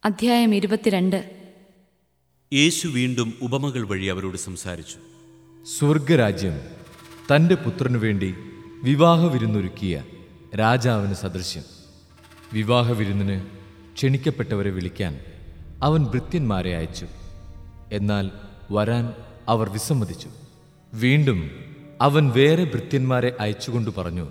അധ്യായം ഇരുപത്തിരണ്ട് യേശു വീണ്ടും ഉപമകൾ വഴി അവരോട് സംസാരിച്ചു സ്വർഗരാജ്യം തൻ്റെ പുത്രനു വേണ്ടി വിവാഹ വിരുന്നൊരുക്കിയ രാജാവിന് സദൃശ്യം വിവാഹ വിരുന്നിന് ക്ഷണിക്കപ്പെട്ടവരെ വിളിക്കാൻ അവൻ ഭൃത്യന്മാരെ അയച്ചു എന്നാൽ വരാൻ അവർ വിസമ്മതിച്ചു വീണ്ടും അവൻ വേറെ ഭൃത്യന്മാരെ അയച്ചുകൊണ്ട് പറഞ്ഞു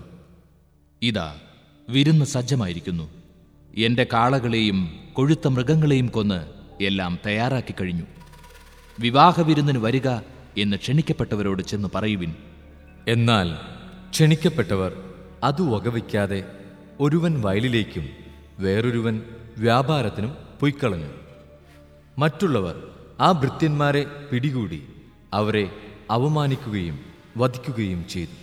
ഇതാ വിരുന്ന് സജ്ജമായിരിക്കുന്നു എന്റെ കാളകളെയും കൊഴുത്ത മൃഗങ്ങളെയും കൊന്ന് എല്ലാം തയ്യാറാക്കി കഴിഞ്ഞു വിവാഹ വിരുന്നിന് വരിക എന്ന് ക്ഷണിക്കപ്പെട്ടവരോട് ചെന്ന് പറയുവിൻ എന്നാൽ ക്ഷണിക്കപ്പെട്ടവർ അത് വകവയ്ക്കാതെ ഒരുവൻ വയലിലേക്കും വേറൊരുവൻ വ്യാപാരത്തിനും പൊയ്ക്കളഞ്ഞു മറ്റുള്ളവർ ആ ഭൃത്യന്മാരെ പിടികൂടി അവരെ അവമാനിക്കുകയും വധിക്കുകയും ചെയ്തു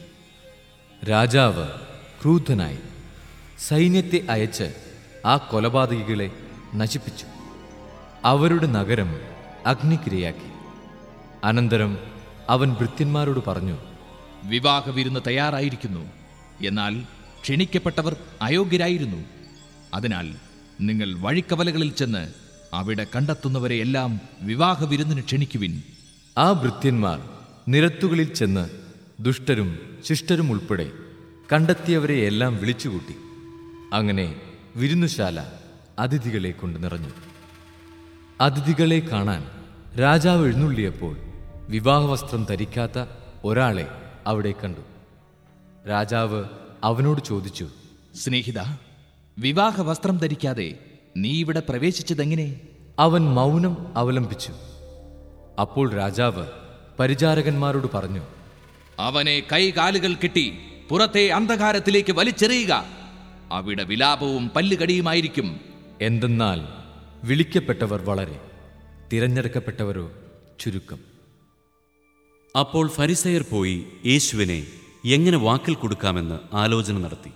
രാജാവ് ക്രൂദ്ധനായി സൈന്യത്തെ അയച്ച് ആ കൊലപാതകികളെ നശിപ്പിച്ചു അവരുടെ നഗരം അഗ്നിക്കിരയാക്കി അനന്തരം അവൻ ഭൃത്യന്മാരോട് പറഞ്ഞു വിവാഹ വിരുന്ന് തയ്യാറായിരിക്കുന്നു എന്നാൽ ക്ഷണിക്കപ്പെട്ടവർ അയോഗ്യരായിരുന്നു അതിനാൽ നിങ്ങൾ വഴിക്കവലകളിൽ ചെന്ന് അവിടെ കണ്ടെത്തുന്നവരെ എല്ലാം വിവാഹ വിരുന്നിന് ക്ഷണിക്കുവിൻ ആ ഭൃത്യന്മാർ നിരത്തുകളിൽ ചെന്ന് ദുഷ്ടരും ശിഷ്ടരും ഉൾപ്പെടെ കണ്ടെത്തിയവരെ എല്ലാം വിളിച്ചുകൂട്ടി അങ്ങനെ വിരുന്നുശാല അതിഥികളെ കൊണ്ട് നിറഞ്ഞു അതിഥികളെ കാണാൻ രാജാവ് എഴുന്നള്ളിയപ്പോൾ വിവാഹവസ്ത്രം ധരിക്കാത്ത ഒരാളെ അവിടെ കണ്ടു രാജാവ് അവനോട് ചോദിച്ചു സ്നേഹിത വിവാഹ വസ്ത്രം ധരിക്കാതെ നീ ഇവിടെ പ്രവേശിച്ചതെങ്ങനെ അവൻ മൗനം അവലംബിച്ചു അപ്പോൾ രാജാവ് പരിചാരകന്മാരോട് പറഞ്ഞു അവനെ കൈകാലുകൾ കെട്ടി പുറത്തെ അന്ധകാരത്തിലേക്ക് വലിച്ചെറിയുക അവിടെ വിലാപവും പല്ലുകടിയുമായിരിക്കും എന്തെന്നാൽ വിളിക്കപ്പെട്ടവർ വളരെ തിരഞ്ഞെടുക്കപ്പെട്ടവരോ ചുരുക്കം അപ്പോൾ ഫരിസയർ പോയി യേശുവിനെ എങ്ങനെ വാക്കിൽ കൊടുക്കാമെന്ന് ആലോചന നടത്തി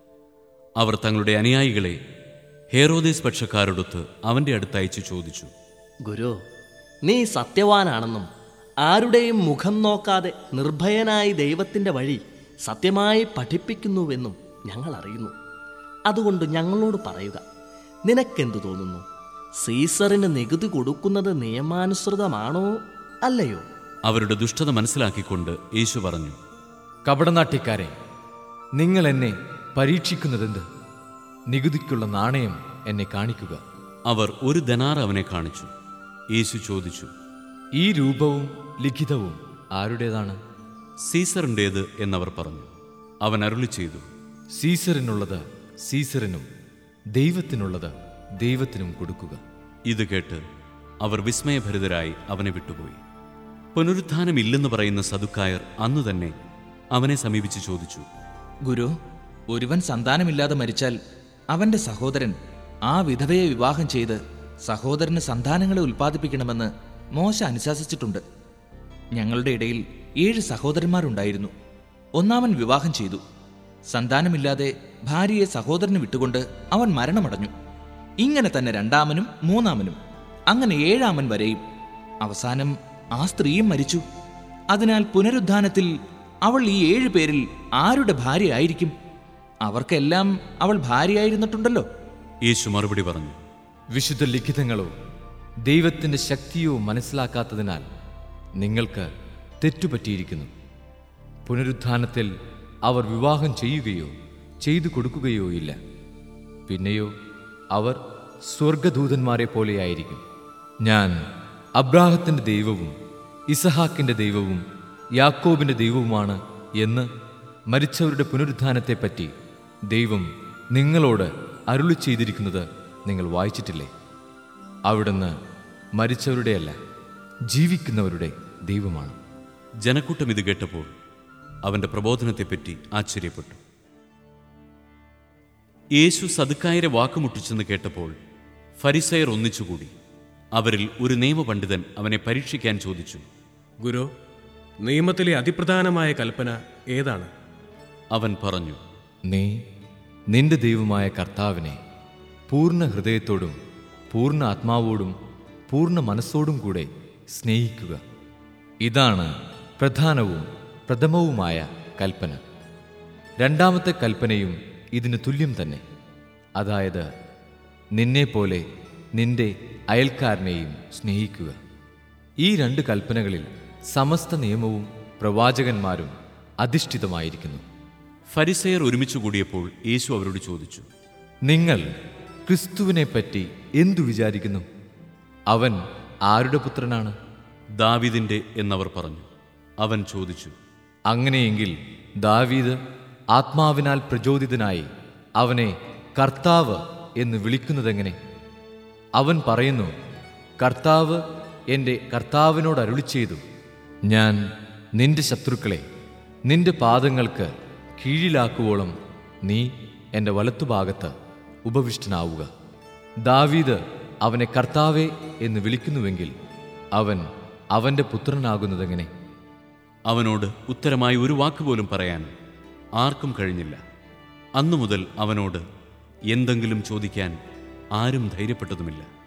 അവർ തങ്ങളുടെ അനുയായികളെ ഹേറോദേസ് പക്ഷക്കാരോടൊത്ത് അവന്റെ അടുത്ത് അയച്ചു ചോദിച്ചു ഗുരു നീ സത്യവാനാണെന്നും ആരുടെയും മുഖം നോക്കാതെ നിർഭയനായി ദൈവത്തിൻ്റെ വഴി സത്യമായി പഠിപ്പിക്കുന്നുവെന്നും ഞങ്ങൾ അറിയുന്നു അതുകൊണ്ട് ഞങ്ങളോട് പറയുക നിനക്കെന്തു തോന്നുന്നു സീസറിന് നികുതി കൊടുക്കുന്നത് നിയമാനുസൃതമാണോ അല്ലയോ അവരുടെ ദുഷ്ടത മനസ്സിലാക്കിക്കൊണ്ട് യേശു പറഞ്ഞു കപടനാട്യക്കാരെ നിങ്ങൾ എന്നെ പരീക്ഷിക്കുന്നതെന്ത് നികുതിക്കുള്ള നാണയം എന്നെ കാണിക്കുക അവർ ഒരു ധനാർ അവനെ കാണിച്ചു യേശു ചോദിച്ചു ഈ രൂപവും ലിഖിതവും ആരുടേതാണ് സീസറിൻ്റേത് എന്നവർ പറഞ്ഞു അവൻ അരുളി ചെയ്തു സീസറിനുള്ളത് സീസറിനും ദൈവത്തിനുള്ളത് ദൈവത്തിനും കൊടുക്കുക ഇത് കേട്ട് അവർ വിസ്മയഭരിതരായി അവനെ വിട്ടുപോയി പുനരുത്ഥാനമില്ലെന്ന് പറയുന്ന സദുക്കായർ അന്നു തന്നെ അവനെ സമീപിച്ച് ചോദിച്ചു ഗുരു ഒരുവൻ സന്താനമില്ലാതെ മരിച്ചാൽ അവന്റെ സഹോദരൻ ആ വിധവയെ വിവാഹം ചെയ്ത് സഹോദരന് സന്താനങ്ങളെ ഉൽപ്പാദിപ്പിക്കണമെന്ന് മോശ അനുശാസിച്ചിട്ടുണ്ട് ഞങ്ങളുടെ ഇടയിൽ ഏഴ് സഹോദരന്മാരുണ്ടായിരുന്നു ഒന്നാമൻ വിവാഹം ചെയ്തു സന്താനമില്ലാതെ ഭാര്യയെ സഹോദരന് വിട്ടുകൊണ്ട് അവൻ മരണമടഞ്ഞു ഇങ്ങനെ തന്നെ രണ്ടാമനും മൂന്നാമനും അങ്ങനെ ഏഴാമൻ വരെയും അവസാനം ആ സ്ത്രീയും മരിച്ചു അതിനാൽ പുനരുദ്ധാനത്തിൽ അവൾ ഈ ഏഴു പേരിൽ ആരുടെ ഭാര്യയായിരിക്കും അവർക്കെല്ലാം അവൾ ഭാര്യയായിരുന്നിട്ടുണ്ടല്ലോ യേശു മറുപടി പറഞ്ഞു വിശുദ്ധ ലിഖിതങ്ങളോ ദൈവത്തിൻ്റെ ശക്തിയോ മനസ്സിലാക്കാത്തതിനാൽ നിങ്ങൾക്ക് തെറ്റുപറ്റിയിരിക്കുന്നു പുനരുത്ഥാനത്തിൽ അവർ വിവാഹം ചെയ്യുകയോ ചെയ്തു കൊടുക്കുകയോ ഇല്ല പിന്നെയോ അവർ സ്വർഗദൂതന്മാരെ പോലെയായിരിക്കും ഞാൻ അബ്രാഹത്തിൻ്റെ ദൈവവും ഇസഹാക്കിൻ്റെ ദൈവവും യാക്കോബിൻ്റെ ദൈവവുമാണ് എന്ന് മരിച്ചവരുടെ പുനരുത്ഥാനത്തെപ്പറ്റി ദൈവം നിങ്ങളോട് അരുളി ചെയ്തിരിക്കുന്നത് നിങ്ങൾ വായിച്ചിട്ടില്ലേ അവിടുന്ന് മരിച്ചവരുടെയല്ല ജീവിക്കുന്നവരുടെ ദൈവമാണ് ജനക്കൂട്ടം ഇത് കേട്ടപ്പോൾ അവന്റെ പ്രബോധനത്തെപ്പറ്റി ആശ്ചര്യപ്പെട്ടു യേശു സദുക്കായരെ വാക്കുമുട്ടിച്ചെന്ന് കേട്ടപ്പോൾ ഫരിസയർ ഒന്നിച്ചുകൂടി അവരിൽ ഒരു നിയമപണ്ഡിതൻ അവനെ പരീക്ഷിക്കാൻ ചോദിച്ചു ഗുരു നിയമത്തിലെ അതിപ്രധാനമായ കൽപ്പന ഏതാണ് അവൻ പറഞ്ഞു നീ നിന്റെ ദൈവമായ കർത്താവിനെ പൂർണ്ണ ഹൃദയത്തോടും പൂർണ്ണ ആത്മാവോടും പൂർണ്ണ മനസ്സോടും കൂടെ സ്നേഹിക്കുക ഇതാണ് പ്രധാനവും പ്രഥമവുമായ കൽപ്പന രണ്ടാമത്തെ കൽപ്പനയും ഇതിന് തുല്യം തന്നെ അതായത് നിന്നെപ്പോലെ നിന്റെ അയൽക്കാരനെയും സ്നേഹിക്കുക ഈ രണ്ട് കൽപ്പനകളിൽ സമസ്ത നിയമവും പ്രവാചകന്മാരും അധിഷ്ഠിതമായിരിക്കുന്നു ഫരിസയർ ഒരുമിച്ച് കൂടിയപ്പോൾ യേശു അവരോട് ചോദിച്ചു നിങ്ങൾ ക്രിസ്തുവിനെ പറ്റി എന്തു വിചാരിക്കുന്നു അവൻ ആരുടെ പുത്രനാണ് ദാവിദിന്റെ എന്നവർ പറഞ്ഞു അവൻ ചോദിച്ചു അങ്ങനെയെങ്കിൽ ദാവീദ് ആത്മാവിനാൽ പ്രചോദിതനായി അവനെ കർത്താവ് എന്ന് വിളിക്കുന്നതെങ്ങനെ അവൻ പറയുന്നു കർത്താവ് എൻ്റെ കർത്താവിനോട് അരുളി ചെയ്തു ഞാൻ നിന്റെ ശത്രുക്കളെ നിന്റെ പാദങ്ങൾക്ക് കീഴിലാക്കുവോളം നീ എൻ്റെ വലത്തുഭാഗത്ത് ഉപവിഷ്ടനാവുക ദാവീദ് അവനെ കർത്താവേ എന്ന് വിളിക്കുന്നുവെങ്കിൽ അവൻ അവൻ്റെ പുത്രനാകുന്നതെങ്ങനെ അവനോട് ഉത്തരമായി ഒരു വാക്കുപോലും പറയാൻ ആർക്കും കഴിഞ്ഞില്ല അന്നു മുതൽ അവനോട് എന്തെങ്കിലും ചോദിക്കാൻ ആരും ധൈര്യപ്പെട്ടതുമില്ല